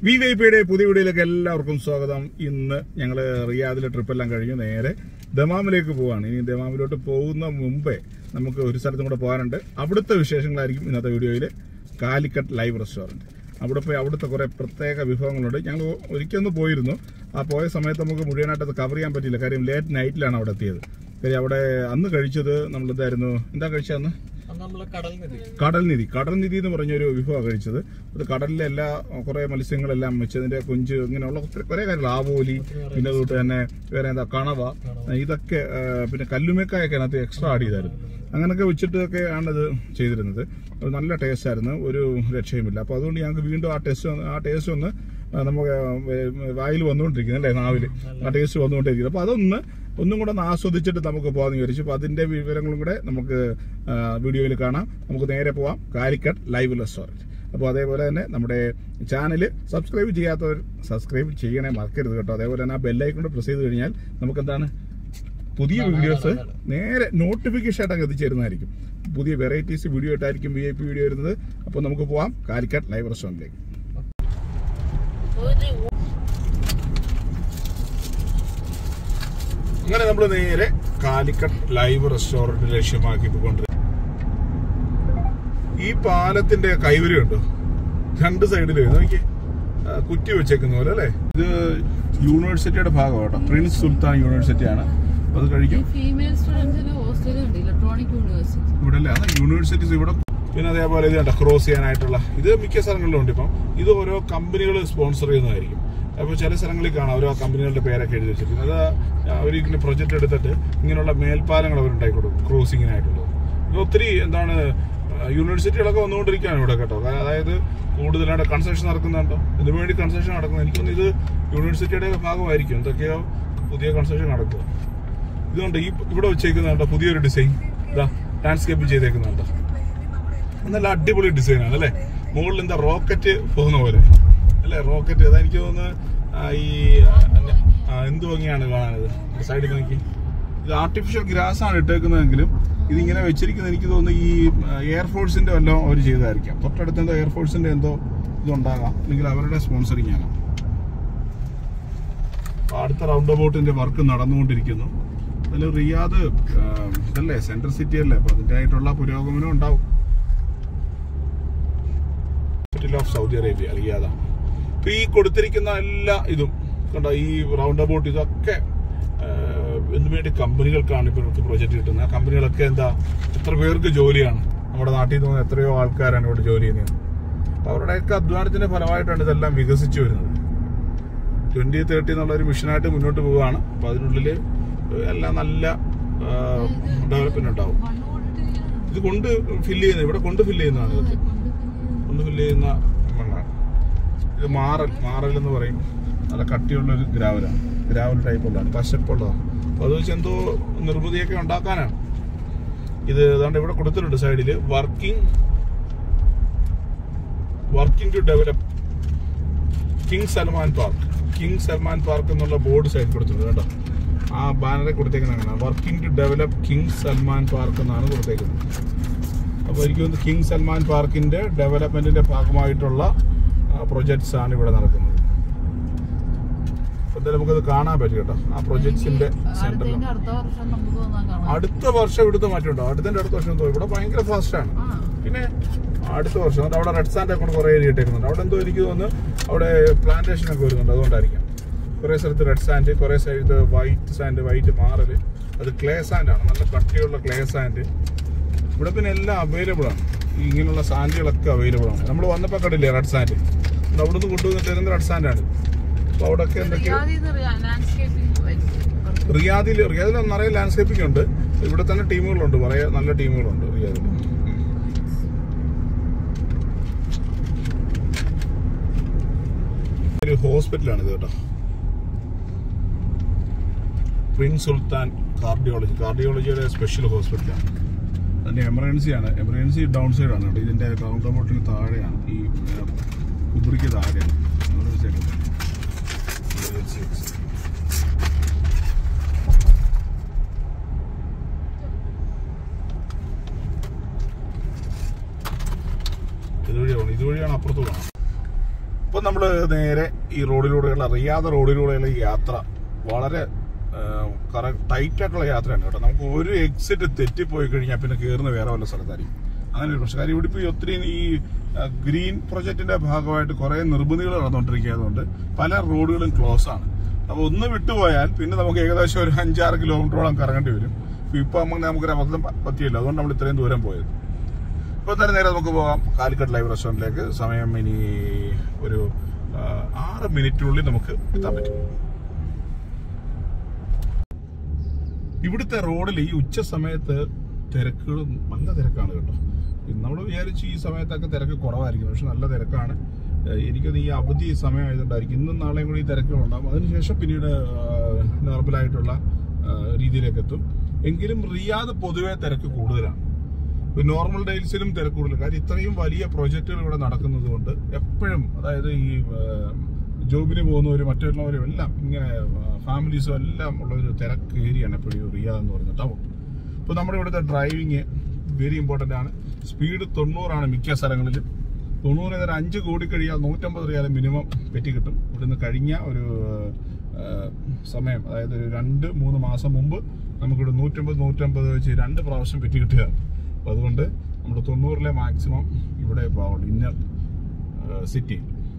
V Y പിയുടെ പുതിയ വീഡിയോയിലേക്ക് എല്ലാവർക്കും സ്വാഗതം ഇന്ന് ഞങ്ങൾ റിയാദിലെ ട്രിപ്പെല്ലാം കഴിഞ്ഞു നേരെ ദമാമിലേക്ക് പോവാണ് ഇനി ദമാമിലോട്ട് പോകുന്ന മുമ്പേ നമുക്ക് ഒരു സ്ഥലത്തും കൂടെ പോകാനുണ്ട് അവിടുത്തെ വിശേഷങ്ങളായിരിക്കും ഇന്നത്തെ വീഡിയോയിൽ കാലിക്കറ്റ് ലൈവ് റെസ്റ്റോറൻറ്റ് അവിടെ പോയി അവിടുത്തെ കുറെ പ്രത്യേക വിഭവങ്ങളുണ്ട് ഞങ്ങൾ ഒരിക്കലൊന്ന് പോയിരുന്നു ആ പോയ സമയത്ത് നമുക്ക് മുഴുവനായിട്ട് അത് കവർ ചെയ്യാൻ പറ്റിയില്ല കാര്യം ലേറ്റ് നൈറ്റിലാണ് അവിടെ എത്തിയത് കാര്യം അവിടെ അന്ന് കഴിച്ചത് നമ്മൾ എന്തായിരുന്നു എന്താ കഴിച്ചത് അന്ന് അന്ന് നമ്മള് കടൽ നിധി കടൽ നിധി കടൽ നിധി എന്ന് പറഞ്ഞൊരു വിഭവമാണ് കഴിച്ചത് അത് കടലിലെ എല്ലാ കുറെ മത്സ്യങ്ങളെല്ലാം വെച്ചതിന്റെ കൊഞ്ച് ഇങ്ങനെയുള്ള ഒത്തിരി കുറെ കാര്യങ്ങൾ ആവോലി പിന്നെ അതുകൊണ്ട് തന്നെ വേറെ എന്താ കണവ ഇതൊക്കെ ആ, പിന്നെ കല്ലുമേക്കായൊക്കെ അതിനകത്ത് എക്സ്ട്രാ ആഡ് ചെയ്തായിരുന്നു അങ്ങനെയൊക്കെ വെച്ചിട്ടൊക്കെ ആണ് ഇത് ചെയ്തിരുന്നത് അത് നല്ല ടേസ്റ്റ് ആയിരുന്നു ഒരു രക്ഷയുമില്ല അപ്പൊ അതുകൊണ്ട് ഞങ്ങൾക്ക് വീണ്ടും ആ ടേസ്റ്റ് ആ ടേസ്റ്റ് ഒന്ന് ആ, നമുക്ക് വായിൽ വന്നുകൊണ്ടിരിക്കുന്നത് അല്ലേ നാവിൽ ആ ടേസ്റ്റ് വന്നുകൊണ്ടിരിക്കുന്നത് അപ്പൊ അതൊന്ന് ഒന്നും കൂടെ ഒന്ന് ആസ്വദിച്ചിട്ട് നമുക്ക് പോകാമെന്ന് വിചാരിച്ചു അപ്പൊ അതിന്റെ വിവരങ്ങളും കൂടെ നമുക്ക് ആ, വീഡിയോയിൽ കാണാം നമുക്ക് നേരെ പോവാം കാലിക്കറ്റ് ലൈവ് റെസ്റ്റോറൻറ്റ് അപ്പോൾ അതേപോലെ തന്നെ നമ്മുടെ ചാനൽ സബ്സ്ക്രൈബ് ചെയ്യാത്തവർ സബ്സ്ക്രൈബ് ചെയ്യണേ മറക്കരുത് കേട്ടോ അതേപോലെ തന്നെ ആ ബെല്ലൈക്കൊണ്ട് പ്രസ് ചെയ്ത് കഴിഞ്ഞാൽ നമുക്ക് എന്താണ് പുതിയ വീഡിയോസ് നേരെ നോട്ടിഫിക്കേഷൻ ആയിട്ട് അങ്ങ് എത്തിച്ചേരുന്നതായിരിക്കും പുതിയ വെറൈറ്റീസ് വീഡിയോ ആയിട്ടായിരിക്കും വി ഐ പി വീഡിയോ വരുന്നത് അപ്പോൾ നമുക്ക് പോവാം കാലിക്കറ്റ് ലൈവ് റെസ്റ്റോറൻറ്റിലേക്ക് അങ്ങനെ നമ്മൾ നേരെ കാലിക്കറ്റ് ലൈവ് റെസ്റ്റോറന്റ് ലക്ഷ്യമാക്കി പോയിക്കൊണ്ടിരിക്കും ഈ പാലത്തിന്റെ കൈവരിയുണ്ടോ രണ്ട് സൈഡില് നോക്കി കുറ്റി വെച്ചേക്കുന്ന പോലെ അല്ലേ ഇത് യൂണിവേഴ്സിറ്റിയുടെ ഭാഗമാട്ടോ പ്രിൻസ് സുൽത്താൻ യൂണിവേഴ്സിറ്റിയാണ് അപ്പൊ അത് കഴിക്കും ഫീമെയിൽ സ്റ്റുഡൻസിന് ഹോസ്റ്റലും ഉണ്ട് ഇലക്ട്രോണിക് യൂണിവേഴ്സിറ്റി ഇവിടെ അല്ലേ അതാ യൂണിവേഴ്സിറ്റീസ് ഇവിടെ പിന്നെ അതേപോലെ ഇത് കണ്ട ക്രോസ് ചെയ്യാനായിട്ടുള്ള ഇത് മിക്ക സ്ഥലങ്ങളിലും ഉണ്ട് ഇപ്പം ഇത് ഓരോ കമ്പനികൾ സ്പോൺസർ ചെയ്യുന്നതായിരിക്കും അപ്പോൾ ചില സ്ഥലങ്ങളിൽ കാണാം ഓരോ കമ്പനികളുടെ പേരൊക്കെ എഴുതി വെച്ചിരിക്കുന്നത് അത് അവർ ഇങ്ങനെ പ്രൊജക്ട് എടുത്തിട്ട് ഇങ്ങനെയുള്ള മേൽപ്പാലങ്ങൾ അവർ ഉണ്ടാക്കി കൊടുക്കും ക്രോസിങ്ങിനായിട്ടുള്ളത് ഇത് ഒത്തിരി എന്താണ് യൂണിവേഴ്സിറ്റികളൊക്കെ വന്നുകൊണ്ടിരിക്കുകയാണ് ഇവിടെ കേട്ടോ കാരണം അതായത് കൂടുതലായിട്ട് കൺസ്ട്രക്ഷൻ നടക്കുന്നുണ്ടോ ഇതിനു വേണ്ടി കൺസ്ട്രക്ഷൻ നടക്കുന്നത് എനിക്കൊന്ന് ഇത് യൂണിവേഴ്സിറ്റിയുടെ ഭാഗമായിരിക്കും എന്തൊക്കെയോ പുതിയ കൺസ്ട്രക്ഷൻ നടക്കുക ഇതുകൊണ്ട് ഈ ഇവിടെ വെച്ചേക്കുന്നുണ്ടോ പുതിയൊരു ഡിസൈൻ ഇതാ ലാൻഡ്സ്കേപ്പ് ചെയ്തേക്കുന്നുണ്ടോ നല്ല അടിപൊളി ഡിസൈനാണ് അല്ലേ മുകളിൽ എന്താ റോക്കറ്റ് പോകുന്ന പോലെ അല്ലേ റോക്കറ്റ് അതാ എനിക്ക് തോന്നുന്നു ആ, ഈ ആ, എന്ത് ഭംഗിയാണ് കാണാനത് സൈഡിൽ നോക്കി ഇത് ആർട്ടിഫിഷ്യൽ ഗ്രാസ് ആണ് ഇട്ടേക്കുന്നതെങ്കിലും ഇതിങ്ങനെ വെച്ചിരിക്കുന്നത് എനിക്ക് തോന്നുന്നു ഈ എയർഫോഴ്സിന്റെ വല്ലതും അവർ ചെയ്തതായിരിക്കാം തൊട്ടടുത്ത് എന്തോ എയർഫോഴ്സിന്റെ എന്തോ ഇതുണ്ടാകാം അല്ലെങ്കിൽ അവരുടെ സ്പോൺസറിങ് ആണ് അപ്പൊ അടുത്ത റൗണ്ട് അബൌട്ടിന്റെ വർക്ക് നടന്നുകൊണ്ടിരിക്കുന്നു അതിൽ റിയാദ് ആ, ഇതല്ലേ സെൻട്രൽ സിറ്റി അല്ലേ അപ്പൊ അതിൻ്റെതായിട്ടുള്ള പുരോഗമനം ഉണ്ടാവും capital of Saudi Arabia Riyadh ഇപ്പൊ ഈ കൊടുത്തിരിക്കുന്ന എല്ലാ ഇതും കണ്ടോ ഈ റൗണ്ട് അബൌട്ട് ഇതൊക്കെ ആ, എന്തിനു വേണ്ടി കമ്പനികൾക്കാണ് ഇപ്പോൾ ഇവർക്ക് പ്രൊജക്ട് കിട്ടുന്നത് ആ കമ്പനികളൊക്കെ എന്താ എത്ര പേർക്ക് ജോലിയാണ് നമ്മുടെ നാട്ടിൽ നിന്ന് വന്ന എത്രയോ ആൾക്കാരാണ് ഇവിടെ ജോലി ചെയ്യുന്നത് അപ്പൊ അവരുടെയൊക്കെ അധ്വാനത്തിന്റെ ഫലമായിട്ടാണ് ഇതെല്ലാം വികസിച്ചു വരുന്നത് ട്വന്റി തേർട്ടി എന്നുള്ള ഒരു മിഷനായിട്ട് മുന്നോട്ട് പോവുകയാണ് അപ്പൊ അതിനുള്ളിൽ എല്ലാം നല്ല ഡെവലപ്മെന്റ് ഉണ്ടാവും മണ്ണ് കൊണ്ടിട്ട് ഇത് കൊണ്ട് ഫില്ല് ചെയ്യുന്നത് ഇവിടെ കൊണ്ട് ഫില്ല് ചെയ്യുന്നതാണ് ഇതൊക്കെ കൊണ്ട് ഫില്ല് ചെയ്യുന്ന മണ്ണാണ് ഇത് മാറൽ മാറൽ എന്ന് പറയും നല്ല കട്ടിയുള്ള ഒരു ഗ്രാവലാണ് ഗ്രാവൽ ടൈപ്പ് ഉള്ളതാണ് പശപ്പുള്ളതാണ് അപ്പൊ അത് വെച്ച് എന്തോ നിർമ്മിതിയൊക്കെ ഉണ്ടാക്കാനാണ് ഇത് ഏതാണ്ട് ഇവിടെ കൊടുത്തിട്ടുണ്ട് സൈഡിൽ working working to develop King Salman Park King Salman Park എന്നുള്ള ബോർഡ് സൈഡ് കൊടുത്തിട്ടുണ്ട് കേട്ടോ ആ ബാനറെ കൊടുത്തേക്കുന്നത് അങ്ങനെ working to develop King Salman Park എന്നാണ് കൊടുത്തേക്കുന്നത് അപ്പോൾ എനിക്ക് തോന്നുന്നു കിങ് സൽമാൻ പാർക്കിന്റെ ഡെവലപ്മെന്റിന്റെ ഭാഗമായിട്ടുള്ള പ്രൊജക്ട്സ് ആണ് ഇവിടെ നടക്കുന്നത് അപ്പൊ എന്തായാലും നമുക്കത് കാണാൻ പറ്റും കേട്ടോ ആ പ്രൊജക്ട്സിന്റെ സെന്ററിൽ അടുത്തതിന്റെ അടുത്ത വർഷം നമുക്ക് വന്നാൽ കാണാം അടുത്ത വർഷം ഇവിടുത്തെ മാറ്റമുണ്ടോ അടുത്തതിന്റെ അടുത്ത വർഷം എന്തോ ഇവിടെ ഭയങ്കര ഫാസ്റ്റ് ആണ് ആ പിന്നെ അടുത്ത വർഷം എന്നിട്ട് അവിടെ റെഡ് സാൻഡ് ഒക്കെ കുറെ ഏരിയ ഇട്ടേക്കുന്നുണ്ട് അവിടെ എന്തോ എനിക്ക് തോന്നുന്നു അവിടെ പ്ലാന്റേഷൻ ഒക്കെ വരുന്നുണ്ട് അതുകൊണ്ടായിരിക്കാം കുറെ സ്ഥലത്ത് റെഡ് സാൻഡ് കുറെ സ്ഥലത്ത് വൈറ്റ് സാൻഡ് വൈറ്റ് മാറല് അത് ക്ലേ സാൻഡ് ആണ് നല്ല കട്ടിയുള്ള ക്ലേ സാൻഡ് ഇവിടെ പിന്നെ എല്ലാം അവൈലബിൾ ആണ് ഈ ഇങ്ങനെയുള്ള സാൻഡുകളൊക്കെ അവൈലബിൾ ആണ് നമ്മൾ വന്നപ്പോൾ കണ്ടില്ലേ റെഡ് സാൻഡ് അവിടെ നിന്ന് കൊണ്ടുവന്ന് തരുന്ന റെഡ് സാൻഡ് ആണ് അപ്പോൾ അവിടെയൊക്കെ എന്തൊക്കെയോ ലാൻഡ്സ്കേപ്പിംഗ് റിയാദിൽ റിയാദിൽ നിറയെ ലാൻഡ്സ്കേപ്പിംഗ് ഉണ്ട് ഇവിടെ തന്നെ ടീമുകളുണ്ട് കുറേ നല്ല ടീമുകളുണ്ട് റിയാദിൽ ഒരു ഹോസ്പിറ്റലാണ് ഇത് കേട്ടോ പ്രിൻസ് സുൽത്താൻ കാർഡിയോളജി കാർഡിയോളജിയുടെ സ്പെഷ്യൽ ഹോസ്പിറ്റലാണ് അതിന്റെ എമർജൻസി ആണ് എമർജൻസി ഡൗൺ സൈഡ് ആണ് കേട്ടോ ഇതിന്റെ റൗണ്ട് അബൌട്ടിന് താഴെയാണ് ഈ ഏഹ്, കുബറിക്ക് താഴെയാണ് ഒരു second. ഇതുവഴിയാണ് ഇതുവഴിയാണ് അപ്പുറത്ത് പോകണം ഇപ്പൊ നമ്മള് നേരെ ഈ റോഡിലൂടെയുള്ള റിയാദ റോഡിലൂടെയുള്ള ഈ യാത്ര വളരെ ടൈറ്റ് ആയിട്ടുള്ള യാത്രയാണ് കേട്ടോ നമുക്ക് ഒരു എക്സിറ്റ് തെറ്റിപ്പോയി കഴിഞ്ഞാൽ പിന്നെ കയറുന്ന വേറെ വല്ല സ്ഥലത്തായിരിക്കും അങ്ങനെ ഒരു പ്രശ്നം കാര്യം ഇവിടെ ഇപ്പോൾ ഈ ഒത്തിരി ഈ ആ, ഗ്രീൻ പ്രൊജക്ടിന്റെ ഭാഗമായിട്ട് കുറെ നിർബന്ധികൾ നടന്നുകൊണ്ടിരിക്കുന്നതുകൊണ്ട് പല റോഡുകളും ക്ലോസ് ആണ് അപ്പൊ ഒന്ന് വിട്ടുപോയാൽ പിന്നെ നമുക്ക് ഏകദേശം ഒരു അഞ്ചാറ് കിലോമീറ്ററോളം കറങ്ങേണ്ടി വരും ഇപ്പൊ നമുക്ക് നമുക്കൊരു അബദ്ധം പറ്റിയില്ല അതുകൊണ്ട് നമ്മൾ ഇത്രയും ദൂരം പോയത് ഇപ്പൊ തന്നെ നേരെ നമുക്ക് പോകാം കാലിക്കട്ട് ലൈവ് റെസ്റ്റോറന്റിലേക്ക് സമയം ഇനി ഒരു ആ, ആറ് മിനിറ്റിനുള്ളിൽ നമുക്ക് എത്താൻ പറ്റും ഇവിടുത്തെ റോഡിൽ ഈ ഉച്ച സമയത്ത് തിരക്കുകൾ നല്ല തിരക്കാണ് കേട്ടോ നമ്മൾ വിചാരിച്ചു ഈ സമയത്തൊക്കെ തിരക്ക് കുറവായിരിക്കും പക്ഷെ നല്ല തിരക്കാണ് ഏഹ് എനിക്കത് ഈ അവധി സമയം ആയതുകൊണ്ടായിരിക്കും ഇന്നും നാളെയും കൂടി ഈ തിരക്കുകളുണ്ടാകും അതിനുശേഷം പിന്നീട് നോർമലായിട്ടുള്ള രീതിയിലേക്ക് എത്തും എങ്കിലും റിയാദ് പൊതുവെ തിരക്ക് കൂടുതലാണ് ഇപ്പൊ നോർമൽ ഡേയ്സിലും തിരക്ക് കൂടുതൽ കാര്യം ഇത്രയും വലിയ പ്രൊജക്റ്റുകൾ ഇവിടെ നടക്കുന്നത് കൊണ്ട് എപ്പോഴും അതായത് ഈ ഏഹ്, ജോബിന് പോകുന്നവരും മറ്റുള്ളവരും എല്ലാം ഇങ്ങനെ ഫാമിലീസും എല്ലാം ഉള്ള ഒരു തിരക്ക് ഏരിയയാണ് എപ്പോഴും റിയാദ് എന്ന് പറയുന്നത് ടൗൺ ഇപ്പോൾ നമ്മുടെ ഇവിടുത്തെ ഡ്രൈവിങ് വെരി ഇമ്പോർട്ടൻ്റ് ആണ് സ്പീഡ് തൊണ്ണൂറാണ് മിക്ക സ്ഥലങ്ങളിലും തൊണ്ണൂറ് ഏതായാലും അഞ്ച് കോടി കഴിയാൽ നൂറ്റമ്പത് റിയാൽ മിനിമം പെറ്റി കിട്ടും ഇവിടുന്ന് കഴിഞ്ഞ ഒരു ആ, സമയം അതായത് ഒരു രണ്ട് മൂന്ന് മാസം മുമ്പ് നമുക്കിവിടെ നൂറ്റമ്പത് നൂറ്റമ്പത് വെച്ച് രണ്ട് പ്രാവശ്യം പെറ്റി കിട്ടുകയാണ് അപ്പോൾ അതുകൊണ്ട് നമ്മുടെ തൊണ്ണൂറിലെ മാക്സിമം ഇവിടെ പോവുള്ളൂ ഇന്നർ സിറ്റി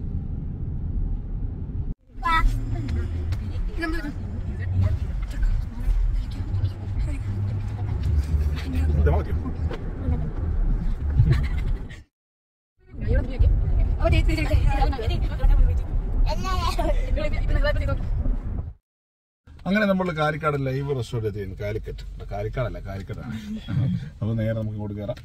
അങ്ങനെ നമ്മൾ കാലിക്കാട് ലൈവ് റെസ്റ്റോറൻറ്റ് എത്തിയിരുന്നു കാലിക്കറ്റ് കാലിക്കാടല്ല കാലിക്കറ്റാണ് അപ്പോൾ നേരെ നമുക്ക് ഇങ്ങോട്ട് കയറാം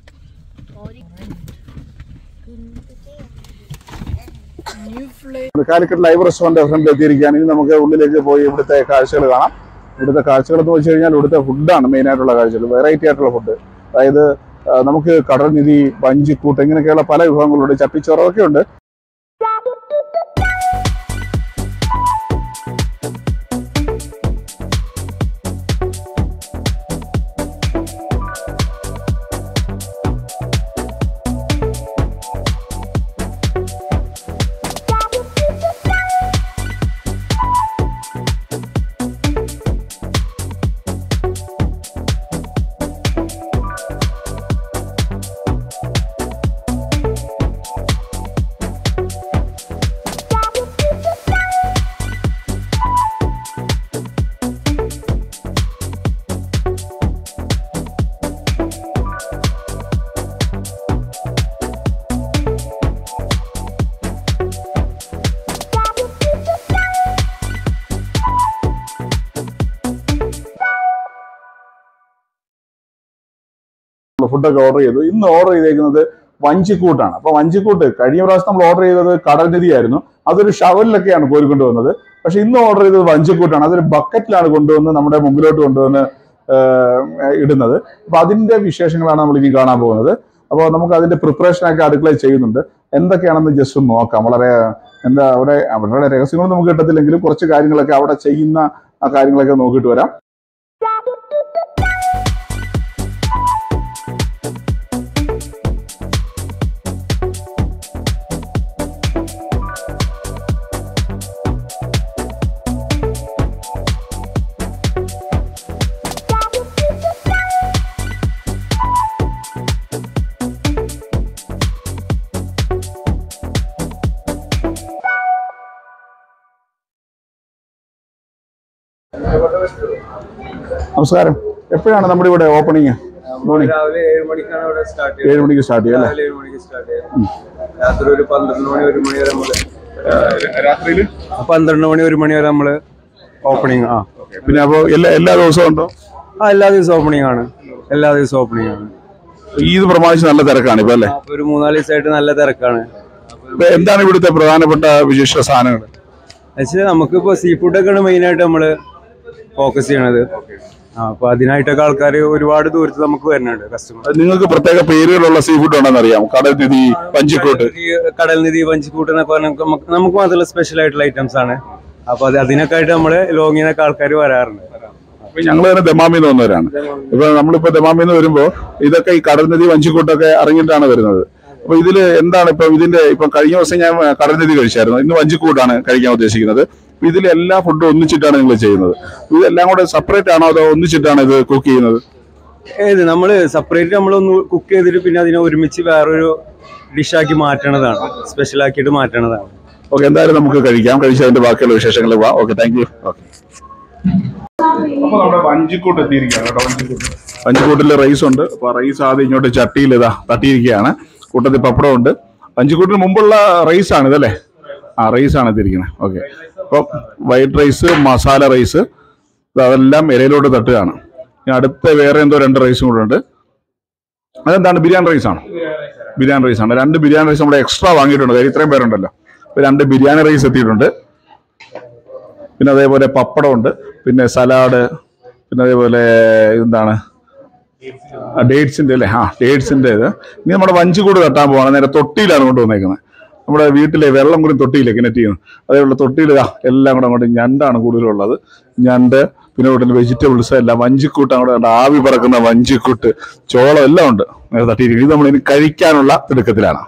കാലിക്കറ്റ് ലൈവ് റെസ്റ്റോറന്റ് ഫ്രണ്ടിൽ എത്തിയിരിക്കുകയാണ് ഇനി നമുക്ക് ഉള്ളിലേക്ക് പോയി ഇവിടുത്തെ കാഴ്ചകൾ കാണാം ഇവിടുത്തെ കാഴ്ചകൾ എന്ന് വെച്ച് കഴിഞ്ഞാൽ ഇവിടുത്തെ ഫുഡാണ് മെയിൻ ആയിട്ടുള്ള കാഴ്ചകൾ വെറൈറ്റി ആയിട്ടുള്ള ഫുഡ് അതായത് ആ, നമുക്ക് കടൽനിധി വഞ്ചിക്കൂട്ട് ഇങ്ങനെയൊക്കെയുള്ള പല വിഭവങ്ങളുണ്ട് ചപ്പിച്ചോറൊക്കെ ഉണ്ട് ഫുഡൊക്കെ ഓർഡർ ചെയ്തു ഇന്ന് ഓർഡർ ചെയ്തേക്കുന്നത് വഞ്ചിക്കൂട്ടാണ് അപ്പൊ വഞ്ചിക്കൂട്ട് കഴിഞ്ഞ പ്രാവശ്യം നമ്മൾ ഓർഡർ ചെയ്തത് കടൽനിധിയായിരുന്നു അതൊരു ഷവലിലൊക്കെയാണ് കോരിക്കൊണ്ട് വന്നത് പക്ഷെ ഇന്ന് ഓർഡർ ചെയ്തത് വഞ്ചിക്കൂട്ടാണ് അതൊരു ബക്കറ്റിലാണ് കൊണ്ടുവന്ന് നമ്മുടെ മുമ്പിലോട്ട് കൊണ്ടുവന്ന് ആഹ്, ഇടുന്നത് അപ്പൊ അതിന്റെ വിശേഷങ്ങളാണ് നമ്മൾ ഇനി കാണാൻ പോകുന്നത് അപ്പോൾ നമുക്ക് അതിന്റെ പ്രിപ്പറേഷൻ ഒക്കെ അടുക്കളയിൽ ചെയ്യുന്നുണ്ട് എന്തൊക്കെയാണെന്ന് ജസ്റ്റ് ഒന്ന് നോക്കാം വളരെ എന്താ അവിടെ അവരുടെ രഹസ്യങ്ങളൊന്നും നമുക്ക് കിട്ടത്തില്ലെങ്കിലും കുറച്ച് കാര്യങ്ങളൊക്കെ അവിടെ ചെയ്യുന്ന ആ കാര്യങ്ങളൊക്കെ നോക്കിയിട്ട് വരാം നമസ്കാരം എപ്പോഴാണ് നമ്മുടെ ഇവിടെ ഓപ്പണിങ് മോർണിംഗ് രാവിലെ ഏഴ് മണിക്കാണ് ഇവിടെ സ്റ്റാർട്ട് ചെയ്യുന്നത് ഏഴ് മണിക്ക് സ്റ്റാർട്ട് ചെയ്യും അല്ലേ രാവിലെ ഏഴ് മണിക്ക് സ്റ്റാർട്ട് ചെയ്യുന്നത് രാത്രി ഒരു പന്ത്രണ്ട് മണി ഒരു മണി വരെ നമ്മള് രാത്രിയിൽ പന്ത്രണ്ട് മണി ഒരു മണി വരെ നമ്മള് ഓപ്പണിങ് ആ പിന്നെ അപ്പോൾ എല്ലാ എല്ലാ ദിവസവും ഉണ്ടോ ആ എല്ലാ ദിവസവും ഓപ്പണിംഗ് ആണ് എല്ലാ ദിവസവും ഓപ്പണിംഗ് ആണ് ഈദ് പ്രമാണിച്ച് നല്ല തിരക്കാണ് ഇപ്പൊ അല്ലേ അപ്പൊ ഒരു മൂന്നാല് ദിവസമായിട്ട് നല്ല തിരക്കാണ് ഇപ്പൊ എന്താണ് ഇവിടുത്തെ പ്രധാനപ്പെട്ട വിശിഷ്ട സാധനങ്ങൾ പക്ഷേ നമുക്കിപ്പോ സീ ഫുഡൊക്കെയാണ് മെയിൻ ആയിട്ട് നമ്മള് ഫോക്കസ് ചെയ്യണത് ആ അപ്പൊ അതിനായിട്ടൊക്കെ ആൾക്കാർ ഒരുപാട് ദൂരത്ത് നമുക്ക് വരുന്നുണ്ട് കസ്റ്റമർ നിങ്ങൾക്ക് പ്രത്യേക പേരുകളുള്ള സീ ഫുഡ് ഉണ്ടെന്ന് അറിയാം കടൽനിധി പഞ്ചിക്കോട്ട് കടൽ നിധി വഞ്ചിക്കൂട്ട് എന്നൊക്കെ പറഞ്ഞാൽ നമുക്ക് നമുക്ക് മാത്രമുള്ള സ്പെഷ്യൽ ആയിട്ടുള്ള ഐറ്റംസ് ആണ് അപ്പൊ അത് അതിനൊക്കെ ആയിട്ട് നമ്മള് ലോങ്ങിനൊക്കെ ആൾക്കാർ വരാറുണ്ട് ഞങ്ങൾ തന്നെ ദമാമിന്ന് വന്നവരാണ് ഇപ്പൊ നമ്മളിപ്പോ ദമാമിന്ന് വരുമ്പോ ഇതൊക്കെ ഈ കടൽനിധി വഞ്ചിക്കോട്ടൊക്കെ ഇറങ്ങിയിട്ടാണ് വരുന്നത് അപ്പൊ ഇതില് എന്താണ് ഇപ്പൊ ഇതിന്റെ ഇപ്പൊ കഴിഞ്ഞ ദിവസം ഞാൻ കടൽനിധി കഴിച്ചായിരുന്നു ഇന്ന് വഞ്ചിക്കൂട്ടാണ് കഴിക്കാൻ ഉദ്ദേശിക്കുന്നത് അപ്പൊ ഇതിൽ എല്ലാ ഫുഡും ഒന്നിച്ചിട്ടാണ് നിങ്ങൾ ചെയ്യുന്നത് ഇതെല്ലാം കൂടെ സെപ്പറേറ്റ് ആണോ അതോ ഒന്നിച്ചിട്ടാണ് ഇത് കുക്ക് ചെയ്യുന്നത് ഏത് നമ്മള് സെപ്പറേറ്റ് നമ്മളൊന്ന് കുക്ക് ചെയ്തിട്ട് പിന്നെ അതിനെ ഒരുമിച്ച് വേറൊരു ഡിഷാക്കി മാറ്റണതാണ് സ്പെഷ്യൽ ആക്കിയിട്ട് മാറ്റണതാണ് ഓക്കെ എന്തായാലും നമുക്ക് കഴിക്കാം കഴിച്ചതിന്റെ ബാക്കിയുള്ള വിശേഷങ്ങൾ പോവാം ഓക്കെ താങ്ക് യു ഓക്കെ അപ്പൊ നമ്മുടെ വഞ്ചിക്കൂട്ട് എത്തിയിരിക്കുകയാണ് കേട്ടോ വഞ്ചിക്കൂട്ട് വഞ്ചിക്കൂട്ടിൽ റൈസ് ഉണ്ട് അപ്പൊ റൈസ് ആദ്യം ഇങ്ങോട്ട് ചട്ടിയിൽ ഇതാ തട്ടിയിരിക്കുകയാണ് കൂട്ടത്തിൽ പപ്പടം ഉണ്ട് വഞ്ചിക്കൂട്ടിന് മുമ്പുള്ള റൈസ് ആണ് ഇതല്ലേ ആ റൈസ് ആണ് എത്തിയിരിക്കുന്നത് ഓക്കെ അപ്പം വൈറ്റ് റൈസ് മസാല റൈസ് ഇത് അതെല്ലാം ഇലയിലോട്ട് തട്ടുകയാണ് ഇനി അടുത്ത വേറെ എന്തോ രണ്ട് റൈസും കൂടെ ഉണ്ട് അതെന്താണ് ബിരിയാണി റൈസ് ആണ് ബിരിയാണി റൈസ് ആണ് രണ്ട് ബിരിയാണി റൈസ് നമ്മൾ എക്സ്ട്രാ വാങ്ങിയിട്ടുണ്ട് കാര്യം ഇത്രയും പേരുണ്ടല്ലോ അപ്പൊ രണ്ട് ബിരിയാണി റൈസ് എത്തിയിട്ടുണ്ട് പിന്നെ അതേപോലെ പപ്പടമുണ്ട് പിന്നെ സലാഡ് പിന്നെ അതേപോലെ എന്താണ് ഡേറ്റ്സിന്റെ അല്ലേ ആ ഡേറ്റ്സിന്റെ ഇത് ഇനി നമ്മുടെ വഞ്ചി കൂട് തട്ടാൻ പോവാണ് നേരെ തൊട്ടിയിലാണ് കൊണ്ടുവന്നേക്കുന്നത് നമ്മുടെ വീട്ടിലെ വെള്ളം കൂടി തൊട്ടിയില്ലേ കിണറ്റ് ചെയ്യുന്നു അതേപോലെ തൊട്ടിയിൽ ഇതാ എല്ലാം കൂടെ അങ്ങോട്ട് ഞണ്ടാണ് കൂടുതലുള്ളത് ഞണ്ട് പിന്നെ വീട്ടിൽ വെജിറ്റബിൾസ് എല്ലാം വഞ്ചിക്കൂട്ട് അങ്ങോട്ട് കണ്ട ആവി പറക്കുന്ന വഞ്ചിക്കൂട്ട് ചോളം എല്ലാം ഉണ്ട് നേരെ തട്ടിയിരിക്കുന്നത് ഇത് നമ്മൾ ഇനി കഴിക്കാനുള്ള തിടുക്കത്തിലാണ്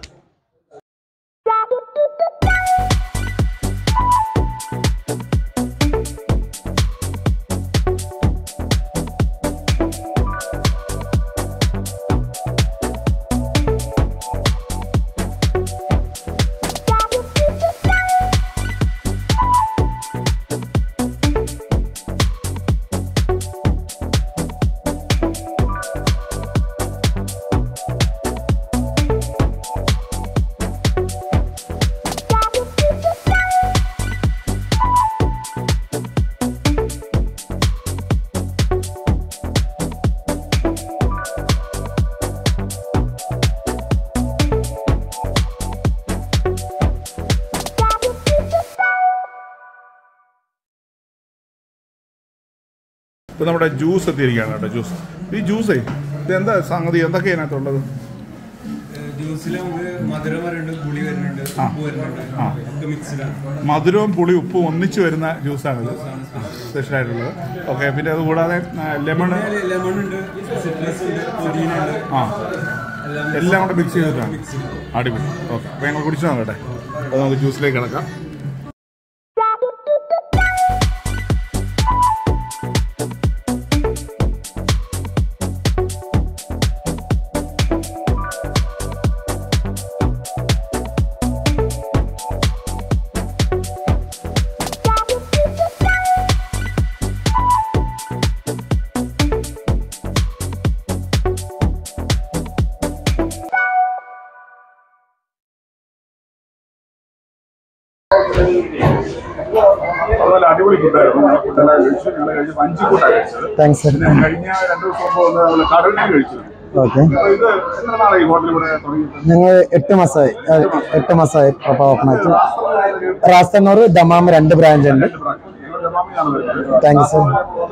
ഇപ്പൊ നമ്മുടെ ജ്യൂസ് എത്തിയിരിക്കുകയാണ് കേട്ടോ ജ്യൂസ് ഈ ജ്യൂസേ ഇത് എന്താ സംഗതി എന്തൊക്കെയാണ് അതിനകത്തുള്ളത് ജ്യൂസിൽ നമുക്ക് മധുരം വരുന്നുണ്ട് പുളി വരുന്നുണ്ട് ഉപ്പ് വരുന്നുണ്ട് ആ. ഒക്കെ മിക്സിലാണ് മധുരവും പുളി ഉപ്പും ഒന്നിച്ചു വരുന്ന ജ്യൂസാണിത് സ്പെഷ്യൽ ആയിട്ടുള്ളത് ഓക്കെ പിന്നെ അത് കൂടാതെ ലെമൺ ലെമൺ ഉണ്ട് സിട്രസ് ഉണ്ട് പുതിന ഉണ്ട് ആ എല്ലാം കൂടെ മിക്സ് ചെയ്തിട്ടാണ് അടിപൊളി ഓക്കെ അപ്പൊ ഞങ്ങൾ കുടിച്ചു നോക്കട്ടെ അപ്പൊ നമുക്ക് ജ്യൂസിലേക്ക് കിടക്കാം അതുപോലെ അടിപൊളി ഫുഡായിരുന്നു ഫുഡെല്ലാം കഴിച്ചു ഞങ്ങൾ കഴിച്ച് വഞ്ചിക്കൂട്ടാണ് കഴിച്ചത് താങ്ക്സ് പിന്നെ കഴിഞ്ഞ രണ്ട് ദിവസം മുമ്പ് വന്ന് നമ്മൾ കടലിനെ കഴിച്ചു ഓക്കെ അപ്പൊ ഇത് എത്ര നാളായി ഹോട്ടൽ ഇവിടെ തുടങ്ങിയിട്ട് ഞങ്ങൾ എട്ട് മാസമായി അഹ് എട്ട് മാസമായി പപ്പ ഓപ്പൺ ആയിട്ട് റാസ്തന്നൂർ ദമാം രണ്ട് ബ്രാഞ്ച് ഉണ്ട് താങ്ക് യു സർ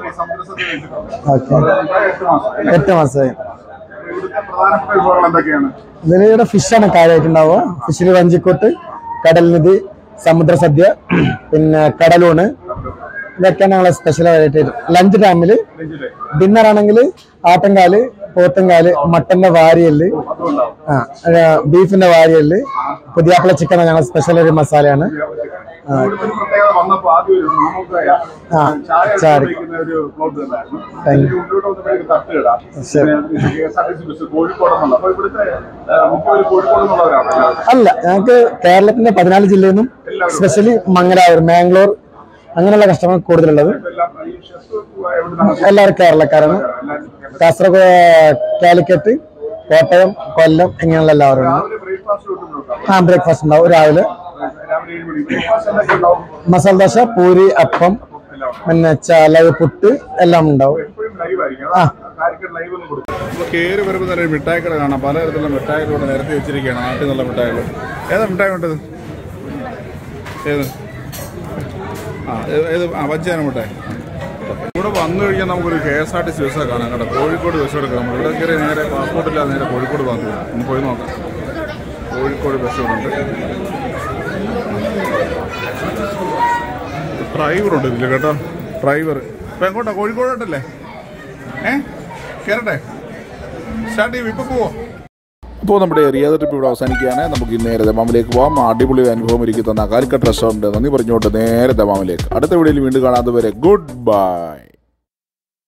ഓക്കെ എട്ട് മാസമായി പ്രധാനപ്പെട്ട വിഭവങ്ങൾ എന്തൊക്കെയാണ് ഇതിൽ ഇവിടെ ഫിഷാണ് കാര്യമായിട്ടുണ്ടാവുക ഫിഷിൽ വഞ്ചിക്കോട്ട് കടൽനിധി സമുദ്ര സദ്യ പിന്നെ കടലൂണ് ഇതൊക്കെയാണ് ഞങ്ങളെ സ്പെഷ്യൽ ആയിട്ട് ലഞ്ച് ടൈമിൽ ഡിന്നർ ആണെങ്കിൽ ആട്ടൻകാല് പോത്തൻകാല് മട്ടന്റെ വാരിയല് ആ ബീഫിന്റെ വാരിയല് പുതിയാപ്പിള ചിക്കൻ ഞങ്ങൾ സ്പെഷ്യൽ ഒരു മസാലയാണ് ആ, ഒരു പ്രത്യേകത വന്നപ്പോ ആദ്യം ഒരു നാമൂക്കായ ആ, ചായ ചാടി. കുടിക്കുന്ന ഒരു പ്ലോട്ട് ഉണ്ടായിരുന്നു Thank you. ഇതിന്റെ ഉള്ളിലോട്ട് വന്നപ്പോഴേക്ക് തട്ടുകട ശരി. K S R T C bus Kozhikode എന്നുള്ള അപ്പൊ ഇവിടുത്തെ മുഖ്യമന്ത്രി കോഴിക്കോട് എന്നുള്ളവരാണ് അല്ല ഞങ്ങൾക്ക് കേരളത്തിന്റെ പതിനാല് ജില്ലയിൽ നിന്നും സ്പെഷ്യലി മംഗലാപുരം മാംഗ്ലൂർ അങ്ങനെയുള്ള കസ്റ്റമർ കൂടുതലുള്ളത് എല്ലാം ഈ ഷെഫ് എവിടുന്നാണ് എല്ലാവരും കേരളക്കാരാണ് കാസർഗോഡ് കാലിക്കറ്റ് കോട്ടയം കൊല്ലം ഇങ്ങനെയുള്ള എല്ലാവരും ഉണ്ട് രാവിലെ ബ്രേക്ക്ഫാസ്റ്റ് കിട്ടുന്നുണ്ടോ ആ ബ്രേക്ക്ഫാസ്റ്റ് ഉണ്ടാവും രാവിലെ രാവിലെ ഏഴ് മണി ബ്രേക്ക്ഫാസ്റ്റ് എന്തൊക്കെ ഉണ്ടാവും മസാല ദോശ പൂരി അപ്പം പിന്നെ ചലവ് പുട്ട് എല്ലാം ഉണ്ടാവും എപ്പോഴും ലൈവ് ആയിരിക്കും ആ. കാലിക്കറ്റ് ലൈവ് ഒന്നും കൊടുക്കും നമ്മൾ കയറി വരുമ്പോൾ തന്നെ ഒരു മിഠായിക്കട കാണാം പലതരത്തിലുള്ള മിഠായികൾ ഇവിടെ നിരത്തി വെച്ചിരിക്കുകയാണ് നാട്ടിൽ നിന്നുള്ള മിഠായികൾ ഏതാ മിഠായി വേണ്ടത് ഏത് ആ ഏത് ഏത് ആ വഞ്ചാന മിഠായി ഇവിടെ വന്നു കഴിഞ്ഞാൽ നമുക്കൊരു K S R T C ബസ്സൊക്കെ കാണാം കേട്ടോ കോഴിക്കോട് ബസ് എടുക്കാം നമ്മൾ ഇവിടെ കയറി നേരെ പാസ്പോർട്ട് ഇല്ലാതെ നേരെ കോഴിക്കോട് പോകാൻ തോന്നും ഒന്ന് പോയി നോക്കാം കോഴിക്കോട് ബസ് ഇവിടെ ഉണ്ട് ഡ്രൈവറുണ്ട് ഇതിൽ കേട്ടോ ഡ്രൈവർ ഇപ്പം എങ്ങോട്ടാ കോഴിക്കോടോട്ടല്ലേ ഏ കയറട്ടെ സ്റ്റാർട്ട് ചെയ്യും ഇപ്പൊ പോവോ അപ്പോൾ നമ്മുടെ റിയാദ ട്രിപ്പ് ഇവിടെ അവസാനിക്കുകയാണ് നമുക്ക് ഇന്ന് നേരെ ദമാമിലേക്ക് പോകാം അടിപൊളി അനുഭവം ഒരുക്കി തന്ന കാലിക്കട്ട് റെസ്റ്റോറൻറ്റ് നന്ദി പറഞ്ഞുകൊണ്ട് നേരെ ദമാമിലേക്ക് അടുത്ത വീഡിയോയിൽ വീണ്ടും കാണാതെ വരെ ഗുഡ് ബൈ